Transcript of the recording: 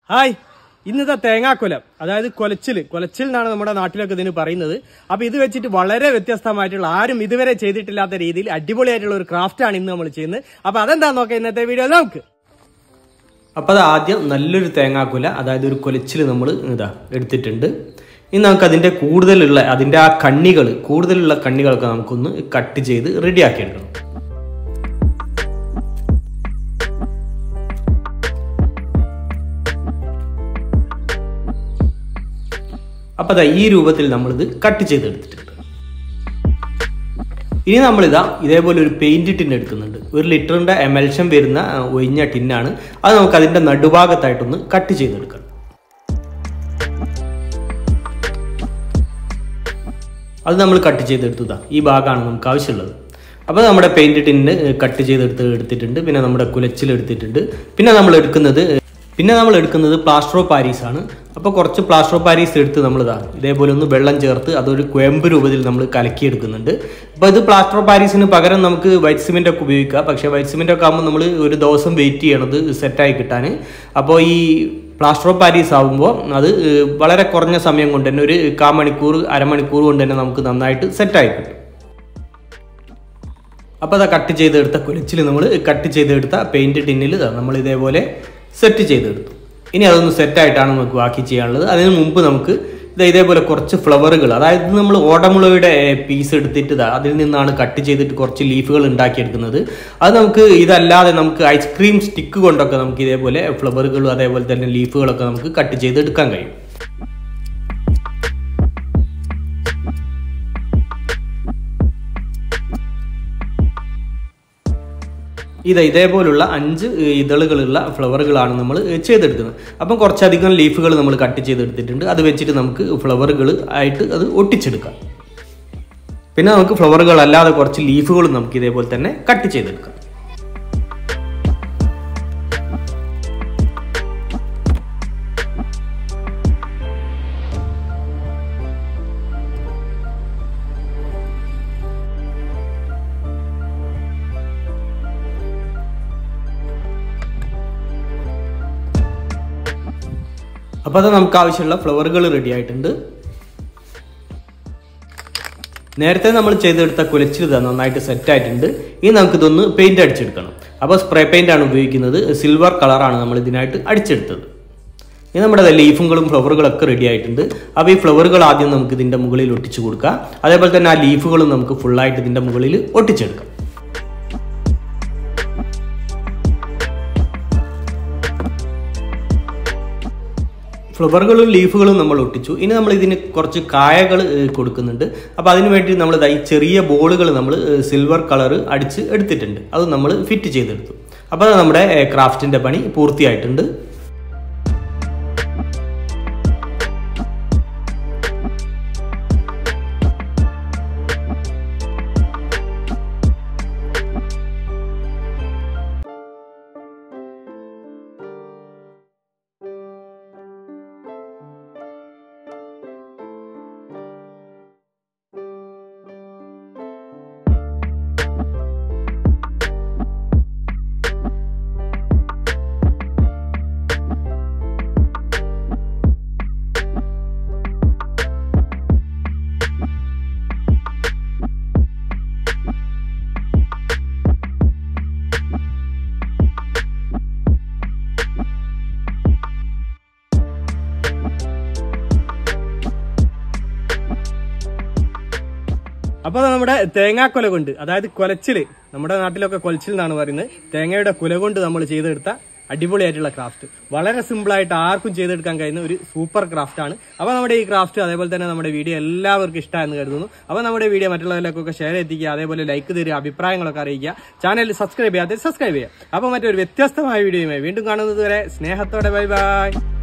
hi ഇന്നത്തെ തേങ്ങാക്കൊലം അതായത് കൊലച്ചിൽ കൊലച്ചിൽ എന്നാണ് നമ്മുടെ നാട്ടിലൊക്കെ ഇതിന് പറയുന്നത് അപ്പൊ ഇത് വെച്ചിട്ട് വളരെ വ്യത്യസ്തമായിട്ടുള്ള ആരും ഇതുവരെ ചെയ്തിട്ടില്ലാത്ത രീതിയിൽ അടിപൊളിയായിട്ടുള്ള ഒരു ക്രാഫ്റ്റ് ആണ് ഇന്ന് നമ്മൾ ചെയ്യുന്നത് അപ്പൊ അതെന്താ നോക്കാം ഇന്നത്തെ വീഡിയോ നമുക്ക് അപ്പൊ അത് ആദ്യം നല്ലൊരു തേങ്ങാക്കുല അതായത് ഒരു കൊലച്ചിൽ നമ്മൾ ഇതാ എടുത്തിട്ടുണ്ട് ഇനി നമുക്ക് അതിന്റെ കൂടുതലുള്ള അതിന്റെ ആ കണ്ണികൾ കൂടുതലുള്ള കണ്ണികളൊക്കെ നമുക്കൊന്ന് കട്ട് ചെയ്ത് റെഡിയാക്കി എടുക്കണം അപ്പൊ അതാ ഈ രൂപത്തിൽ നമ്മളിത് കട്ട് ചെയ്തെടുത്തിട്ടുണ്ട് ഇനി നമ്മളിതാ ഇതേപോലെ ഒരു പെയിന്റ് ടിൻ എടുക്കുന്നുണ്ട് ഒരു ലിറ്ററിന്റെ എമൽഷൻ വരുന്ന ആ, ഒഴിഞ്ഞ ടിന്നാണ് അത് നമുക്ക് അതിന്റെ നടുഭാഗത്തായിട്ടൊന്ന് കട്ട് ചെയ്തെടുക്കണം അത് നമ്മൾ കട്ട് ചെയ്തെടുത്തതാ ഈ ഭാഗമാണ് നമുക്ക് ആവശ്യമുള്ളത് അപ്പോൾ നമ്മുടെ പെയിന്റ് ടിന്ന് കട്ട് ചെയ്തെടുത്ത് എടുത്തിട്ടുണ്ട് പിന്നെ നമ്മുടെ കുലച്ചിൽ എടുത്തിട്ടുണ്ട് പിന്നെ നമ്മൾ എടുക്കുന്നത് പിന്നെ നമ്മൾ എടുക്കുന്നത് പ്ലാസ്റ്റർ ഓഫ് പാരീസ് ആണ് അപ്പോൾ കുറച്ച് പ്ലാസ്റ്റർ ഓഫ് പാരീസ് എടുത്ത് നമ്മളിതാ ഇതേപോലെ ഒന്ന് വെള്ളം ചേർത്ത് അതൊരു കുഴമ്പ് രൂപത്തിൽ നമ്മൾ കലക്കിയെടുക്കുന്നുണ്ട് അപ്പോൾ ഇത് പ്ലാസ്റ്റർ ഓഫ് പാരീസിന് പകരം നമുക്ക് വൈറ്റ് സിമെൻ്റ് ഒക്കെ ഉപയോഗിക്കാം പക്ഷേ വൈറ്റ് സിമെൻ്റ് ഒക്കെ ആകുമ്പോൾ നമ്മൾ ഒരു ദിവസം വെയിറ്റ് ചെയ്യണത് സെറ്റായി കിട്ടാൻ അപ്പോൾ ഈ പ്ലാസ്റ്റർ ഓഫ് പാരീസ് ആകുമ്പോൾ അത് ഏഹ്, വളരെ കുറഞ്ഞ സമയം കൊണ്ട് തന്നെ ഒരു കാ മണിക്കൂർ അരമണിക്കൂർ കൊണ്ട് തന്നെ നമുക്ക് നന്നായിട്ട് സെറ്റായി കിട്ടും അപ്പോൾ അത് കട്ട് ചെയ്തെടുത്ത കുലച്ചിൽ നമ്മൾ കട്ട് ചെയ്തെടുത്ത പെയിൻറ് ടിന്നിൽ നമ്മൾ ഇതേപോലെ സെറ്റ് ചെയ്തെടുത്തു ഇനി അതൊന്ന് സെറ്റായിട്ടാണ് നമുക്ക് ബാക്കി ചെയ്യാനുള്ളത് അതിന് മുമ്പ് നമുക്ക് ഇത് ഇതേപോലെ കുറച്ച് ഫ്ലവറുകൾ അതായത് നമ്മൾ ഓടമുളയുടെ പീസ് എടുത്തിട്ട് ദാ അതിൽ നിന്നാണ് കട്ട് ചെയ്തിട്ട് കുറച്ച് ലീഫുകൾ ഉണ്ടാക്കിയെടുക്കുന്നത് അത് നമുക്ക് ഇതല്ലാതെ നമുക്ക് ഐസ്ക്രീം സ്റ്റിക്ക് കൊണ്ടൊക്കെ നമുക്ക് ഇതേപോലെ ഫ്ലവറുകളും അതേപോലെ തന്നെ ലീഫുകളൊക്കെ നമുക്ക് കട്ട് ചെയ്തെടുക്കാൻ കഴിയും ഇത് ഇതേപോലുള്ള അഞ്ച് ഇതളുകളുള്ള ഫ്ലവറുകളാണ് നമ്മൾ ചെയ്തെടുക്കുന്നത് അപ്പം കുറച്ചധികം ലീഫുകൾ നമ്മൾ കട്ട് ചെയ്തെടുത്തിട്ടുണ്ട് അത് വെച്ചിട്ട് നമുക്ക് ഫ്ലവറുകൾ ആയിട്ട് അത് ഒട്ടിച്ചെടുക്കാം പിന്നെ നമുക്ക് ഫ്ലവറുകൾ അല്ലാതെ കുറച്ച് ലീഫുകളും നമുക്ക് ഇതേപോലെ തന്നെ കട്ട് ചെയ്തെടുക്കാം അപ്പോൾ അത് നമുക്ക് ആവശ്യമുള്ള ഫ്ലവറുകൾ റെഡി ആയിട്ടുണ്ട് നേരത്തെ നമ്മൾ ചെയ്തെടുത്ത കുലച്ചിൽ ഇതാ നന്നായിട്ട് സെറ്റ് ആയിട്ടുണ്ട് ഇനി നമുക്ക് ഇതൊന്ന് പെയിന്റ് അടിച്ചെടുക്കണം അപ്പോൾ സ്പ്രേ പെയിന്റ് ആണ് ഉപയോഗിക്കുന്നത് സിൽവർ കളറാണ് നമ്മൾ ഇതിനായിട്ട് അടിച്ചെടുത്തത് ഇനി നമ്മുടെ ലീഫുകളും ഫ്ലവറുകളൊക്കെ റെഡി ആയിട്ടുണ്ട് അപ്പോൾ ഈ ഫ്ലവറുകൾ ആദ്യം നമുക്ക് ഇതിൻ്റെ മുകളിൽ ഒട്ടിച്ചു കൊടുക്കാം അതേപോലെ തന്നെ ആ ലീഫുകളും നമുക്ക് ഫുള്ളായിട്ട് ഇതിൻ്റെ മുകളിൽ ഒട്ടിച്ചെടുക്കാം ഫ്ലവറുകളും ലീഫുകളും നമ്മൾ ഒട്ടിച്ചു ഇനി നമ്മൾ ഇതിന് കുറച്ച് കായകൾ കൊടുക്കുന്നുണ്ട് അപ്പോൾ അതിന് വേണ്ടി നമ്മൾ ദാ ഈ ചെറിയ ബോളുകൾ നമ്മൾ സിൽവർ കളർ അടിച്ച് എടുത്തിട്ടുണ്ട് അത് നമ്മൾ ഫിറ്റ് ചെയ്തെടുത്തു അപ്പോൾ നമ്മുടെ ക്രാഫ്റ്റിൻ്റെ പണി പൂർത്തിയായിട്ടുണ്ട് അപ്പൊ നമ്മുടെ തേങ്ങാക്കൊല കൊണ്ട് അതായത് കൊലച്ചില് നമ്മുടെ നാട്ടിലൊക്കെ കൊലച്ചിൽ എന്നാണ് പറയുന്നത് തേങ്ങയുടെ കുല കൊണ്ട് നമ്മൾ ചെയ്തെടുത്ത അടിപൊളിയായിട്ടുള്ള ക്രാഫ്റ്റ് വളരെ സിമ്പിൾ ആയിട്ട് ആർക്കും ചെയ്തെടുക്കാൻ കഴിയുന്ന ഒരു സൂപ്പർ ക്രാഫ്റ്റ് ആണ് അപ്പൊ നമ്മുടെ ഈ ക്രാഫ്റ്റ് അതേപോലെ തന്നെ നമ്മുടെ വീഡിയോ എല്ലാവർക്കും ഇഷ്ടമായെന്ന് കരുതുന്നു അപ്പൊ നമ്മുടെ വീഡിയോ മറ്റുള്ളവരിലേക്കൊക്കെ ഷെയർ എത്തിക്കുക അതേപോലെ ലൈക്ക് തരിക അഭിപ്രായങ്ങളൊക്കെ അറിയിക്കുക ചാനൽ സബ്സ്ക്രൈബ് ചെയ്യാതെ സബ്സ്ക്രൈബ് ചെയ്യുക അപ്പൊ മറ്റൊരു വ്യത്യസ്തമായ വീഡിയോയുമായി വീണ്ടും കാണുന്നത് വരെ സ്നേഹത്തോടെ ബൈ ബൈ